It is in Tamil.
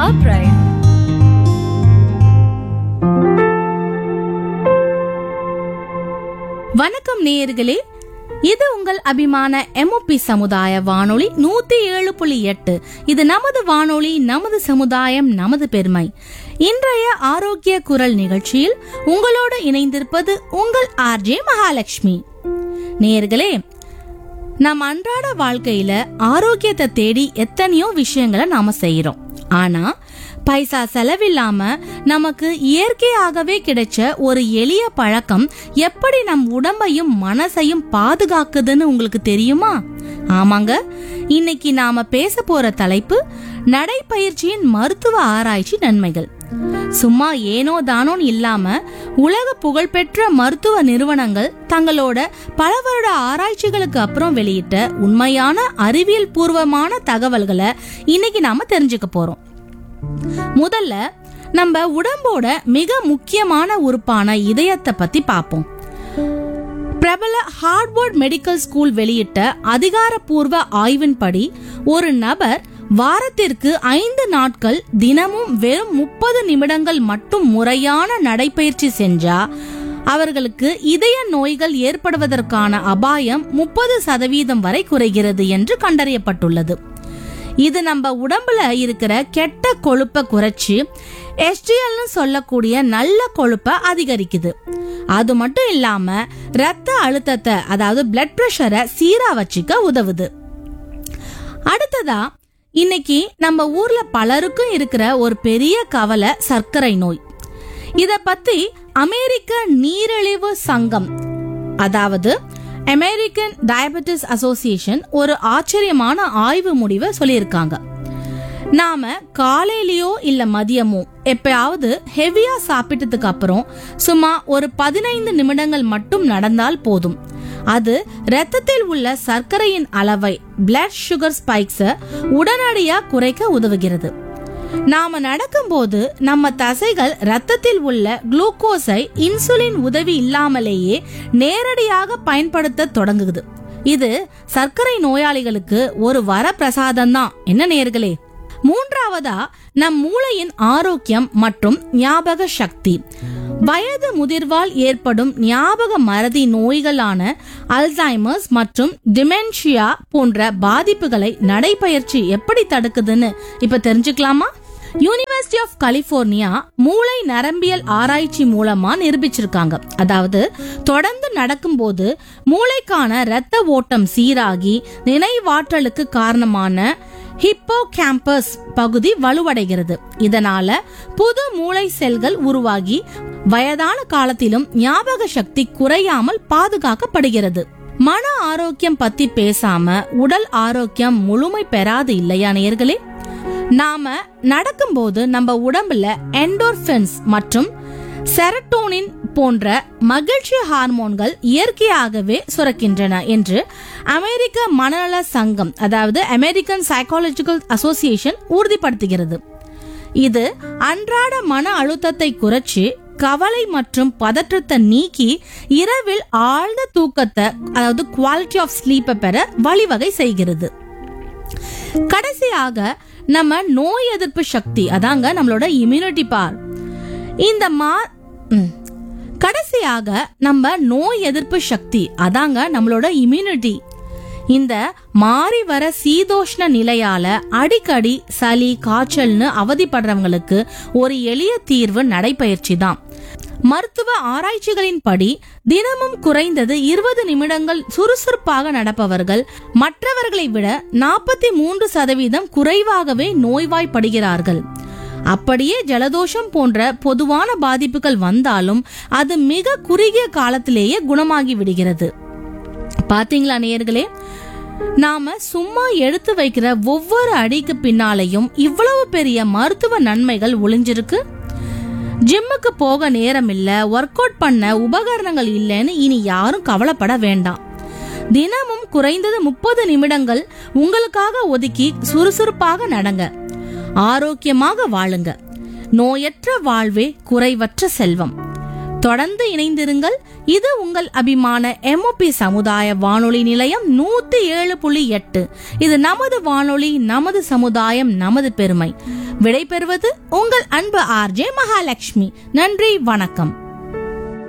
our pride. வணக்கம் நேயர்களே இது உங்கள் அபிமான எம்ஓபி சமுதாய வானொலி நூத்தி ஏழு புள்ளி எட்டு இது நமது வானொலி நமது சமுதாயம் நமது பெருமை இன்றைய ஆரோக்கிய குரல் நிகழ்ச்சியில் உங்களோடு இணைந்திருப்பது உங்கள் ஆர்ஜே மகாலட்சுமி நேயர்களே நம் அன்றாட வாழ்க்கையில ஆரோக்கியத்தை தேடி எத்தனையோ விஷயங்களை நாம செய்யறோம் ஆனா பைசா செலவில்லாம நமக்கு இயற்கையாகவே கிடைச்ச ஒரு எளிய பழக்கம் எப்படி நம் உடம்பையும் மனசையும் பாதுகாக்குதுன்னு உங்களுக்கு தெரியுமா ஆமாங்க இன்னைக்கு நாம பேச போற தலைப்பு நடைப்பயிற்சியின் மருத்துவ ஆராய்ச்சி நன்மைகள் சும்மா ஏனோ தானோன்னு இல்லாம உலக புகழ்பெற்ற மருத்துவ நிறுவனங்கள் தங்களோட பல வருட ஆராய்ச்சிகளுக்கு அப்புறம் வெளியிட்ட உண்மையான அறிவியல் பூர்வமான தகவல்களை இன்னைக்கு நாம தெரிஞ்சுக்க போறோம் முதல்ல நம்ம உடம்போட மிக முக்கியமான உறுப்பான இதயத்தை பத்தி பார்ப்போம் பிரபல ஹார்வர்ட் மெடிக்கல் ஸ்கூல் வெளியிட்ட அதிகாரப்பூர்வ ஆய்வின்படி ஒரு நபர் வாரத்திற்கு ஐந்து நாட்கள் தினமும் வெறும் முப்பது நிமிடங்கள் மட்டும் முறையான நடைப்பயிற்சி செஞ்சா அவர்களுக்கு இதய நோய்கள் ஏற்படுவதற்கான அபாயம் முப்பது சதவீதம் வரை குறைகிறது என்று கண்டறியப்பட்டுள்ளது இது நம்ம உடம்புல இருக்கிற கெட்ட கொழுப்பை குறைச்சு எஸ்டிஎல்னு சொல்லக்கூடிய நல்ல கொழுப்பை அதிகரிக்குது அது மட்டும் இல்லாம ரத்த அழுத்தத்தை அதாவது பிளட் பிரஷரை சீரா வச்சுக்க உதவுது அடுத்ததா இன்னைக்கு நம்ம ஊர்ல பலருக்கும் இருக்கிற ஒரு பெரிய கவலை சர்க்கரை நோய் இத பத்தி அமெரிக்க நீரிழிவு சங்கம் அதாவது அமெரிக்கன் டயபெட்டிஸ் அசோசியேஷன் ஒரு ஆச்சரியமான ஆய்வு முடிவை சொல்லியிருக்காங்க நாம காலையிலயோ இல்ல மதியமோ எப்பயாவது ஹெவியா சாப்பிட்டதுக்கு அப்புறம் சும்மா ஒரு பதினைந்து நிமிடங்கள் மட்டும் நடந்தால் போதும் அது ரத்தத்தில் உள்ள சர்க்கரையின் அளவை பிளட் சுகர் ஸ்பைக்ஸ உடனடியா குறைக்க உதவுகிறது நாம நடக்கும்போது நம்ம தசைகள் ரத்தத்தில் உள்ள குளுக்கோஸை இன்சுலின் உதவி இல்லாமலேயே நேரடியாக பயன்படுத்த தொடங்குது இது சர்க்கரை நோயாளிகளுக்கு ஒரு வரப்பிரசாதம் தான் என்ன நேர்களே மூன்றாவதா நம் மூளையின் ஆரோக்கியம் மற்றும் ஞாபக சக்தி வயது முதிர்வால் ஏற்படும் ஞாபக மறதி நோய்களான அல்சைமர்ஸ் மற்றும் டிமென்ஷியா போன்ற பாதிப்புகளை நடைபயிற்சி எப்படி தடுக்குதுன்னு இப்ப தெரிஞ்சுக்கலாமா யூனிவர்சிட்டி ஆஃப் கலிபோர்னியா மூளை நரம்பியல் ஆராய்ச்சி மூலமா நிரூபிச்சிருக்காங்க அதாவது தொடர்ந்து நடக்கும்போது மூளைக்கான இரத்த ஓட்டம் சீராகி நினைவாற்றலுக்கு காரணமான ஹிப்போ கேம்பஸ் பகுதி வலுவடைகிறது இதனால புது மூளை செல்கள் உருவாகி வயதான காலத்திலும் ஞாபக சக்தி குறையாமல் பாதுகாக்கப்படுகிறது மன ஆரோக்கியம் பத்தி பேசாம உடல் ஆரோக்கியம் முழுமை பெறாது இல்லையா நேர்களே நாம நடக்கும்போது நம்ம உடம்புல என்டோர்பின்ஸ் மற்றும் செரட்டோனின் போன்ற மகிழ்ச்சி ஹார்மோன்கள் இயற்கையாகவே சுரக்கின்றன என்று அமெரிக்க மனநல சங்கம் அதாவது அமெரிக்கன் சைக்காலஜிக்கல் அசோசியேஷன் உறுதிப்படுத்துகிறது இது அன்றாட மன அழுத்தத்தை குறைச்சு கவலை மற்றும் பதற்றத்தை நீக்கி இரவில் ஆழ்ந்த தூக்கத்தை அதாவது குவாலிட்டி ஆஃப் ஸ்லீப்பை பெற வழிவகை செய்கிறது கடைசியாக நம்ம நோய் எதிர்ப்பு சக்தி அதாங்க நம்மளோட இம்யூனிட்டி பார் இந்த மா ம். கடைசியாக நம்ம நோய் எதிர்ப்பு சக்தி அதாங்க நம்மளோட இம்யூனிட்டி இந்த மாறி வர சீதோஷ்ண நிலையால அடிக்கடி சளி காய்ச்சல்னு அவதிப்படுறவங்களுக்கு ஒரு எளிய தீர்வு நடைபயிற்சி தான் மருத்துவ ஆராய்ச்சிகளின்படி தினமும் குறைந்தது இருபது நிமிடங்கள் சுறுசுறுப்பாக நடப்பவர்கள் மற்றவர்களை விட நாற்பத்தி மூன்று சதவீதம் குறைவாகவே நோய்வாய்ப்படுகிறார்கள் அப்படியே ஜலதோஷம் போன்ற பொதுவான பாதிப்புகள் வந்தாலும் அது மிக குறுகிய காலத்திலேயே குணமாகி விடுகிறது பாத்தீங்களா நேயர்களே நாம சும்மா எடுத்து வைக்கிற ஒவ்வொரு அடிக்கு பின்னாலையும் இவ்வளவு பெரிய மருத்துவ நன்மைகள் ஒளிஞ்சிருக்கு ஜிம்முக்கு போக நேரம் இல்ல ஒர்க் அவுட் பண்ண உபகரணங்கள் இல்லைன்னு இனி யாரும் கவலைப்பட வேண்டாம் தினமும் குறைந்தது முப்பது நிமிடங்கள் உங்களுக்காக ஒதுக்கி சுறுசுறுப்பாக நடங்க ஆரோக்கியமாக வாழுங்க நோயற்ற வாழ்வே குறைவற்ற செல்வம் தொடர்ந்து இணைந்திருங்கள் இது உங்கள் அபிமான எம்ஓபி சமுதாய வானொலி நிலையம் நூத்தி ஏழு புள்ளி எட்டு இது நமது வானொலி நமது சமுதாயம் நமது பெருமை விடைபெறுவது உங்கள் அன்பு ஆர்ஜே மகாலட்சுமி நன்றி வணக்கம்